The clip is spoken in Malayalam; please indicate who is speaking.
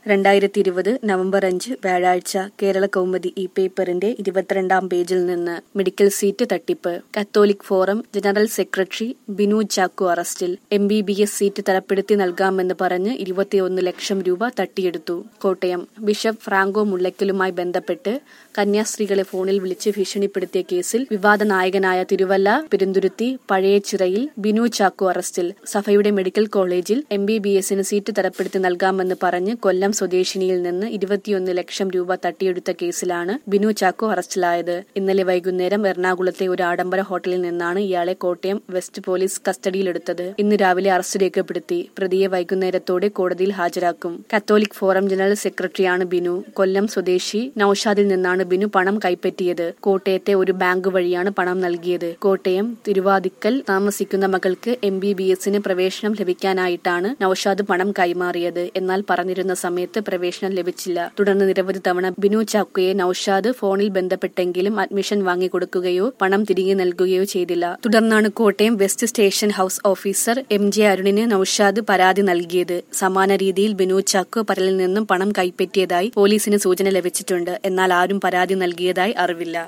Speaker 1: രണ്ടായിരത്തി ഇരുപത് നവംബർ അഞ്ച് വ്യാഴാഴ്ച കേരള കൗമുദി ഈ പേപ്പറിന്റെ ഇരുപത്തിരണ്ടാം പേജിൽ നിന്ന് മെഡിക്കൽ സീറ്റ് തട്ടിപ്പ് Catholic forum general secretary Binu Chacko അറസ്റ്റിൽ M B B S seat തരപ്പെടുത്തി നൽകാമെന്ന് പറഞ്ഞ് ഇരുപത്തിയൊന്ന് ലക്ഷം രൂപ തട്ടിയെടുത്തു കോട്ടയം ബിഷപ്പ് ഫ്രാങ്കോ മുള്ളയ്ക്കലുമായി ബന്ധപ്പെട്ട് കന്യാസ്ത്രീകളെ ഫോണിൽ വിളിച്ച് ഭീഷണിപ്പെടുത്തിയ കേസിൽ വിവാദ നായകനായ തിരുവല്ല പെരുന്തുരുത്തി പഴയച്ചിറയിൽ ബിനു ചാക്കോ അറസ്റ്റിൽ സഭയുടെ മെഡിക്കൽ കോളേജിൽ എം ബി ബി എസിന് സീറ്റ് തരപ്പെടുത്തി നൽകാമെന്ന് പറഞ്ഞ് കൊല്ലം സ്വദേശിനിയിൽ നിന്ന് ഇരുപത്തിയൊന്ന് ലക്ഷം രൂപ തട്ടിയെടുത്ത കേസിലാണ് ബിനു ചാക്കോ അറസ്റ്റിലായത് ഇന്നലെ വൈകുന്നേരം എറണാകുളത്തെ ഒരു ആഡംബര ഹോട്ടലിൽ നിന്നാണ് ഇയാളെ കോട്ടയം വെസ്റ്റ് പോലീസ് കസ്റ്റഡിയിലെടുത്തത് ഇന്ന് രാവിലെ അറസ്റ്റ് രേഖപ്പെടുത്തി പ്രതിയെ വൈകുന്നേരത്തോടെ കോടതിയിൽ ഹാജരാക്കും കത്തോലിക് ഫോറം ജനറൽ സെക്രട്ടറിയാണ് ബിനു കൊല്ലം സ്വദേശി നൌഷാദിൽ നിന്നാണ് ബിനു പണം കൈപ്പറ്റിയത് കോട്ടയത്തെ ഒരു ബാങ്ക് വഴിയാണ് പണം നൽകിയത് കോട്ടയം തിരുവാതിക്കൽ താമസിക്കുന്ന മകൾക്ക് എം ബി ബി എസിന് പ്രവേശനം ലഭിക്കാനായിട്ടാണ് നൌഷാദ് പണം കൈമാറിയത് എന്നാൽ പറഞ്ഞിരുന്ന സമയത്ത് പ്രവേശനം ലഭിച്ചില്ല തുടർന്ന് നിരവധി തവണ ബിനു ചാക്കോയെ നൌഷാദ് ഫോണിൽ ബന്ധപ്പെട്ടെങ്കിലും അഡ്മിഷൻ വാങ്ങിക്കൊടുക്കുകയോ പണം തിരികെ നൽകുകയോ ചെയ്തില്ല തുടർന്നാണ് Kottayam west station house officer M J അരുണിന് നൌഷാദ് പരാതി നൽകിയത് സമാന രീതിയിൽ ബിനു ചാക്കോ പരലിൽ നിന്നും പണം കൈപ്പറ്റിയതായി പോലീസിന് സൂചന ലഭിച്ചിട്ടുണ്ട് എന്നാൽ ആരും പരാതി നൽകിയതായി അറിവില്ല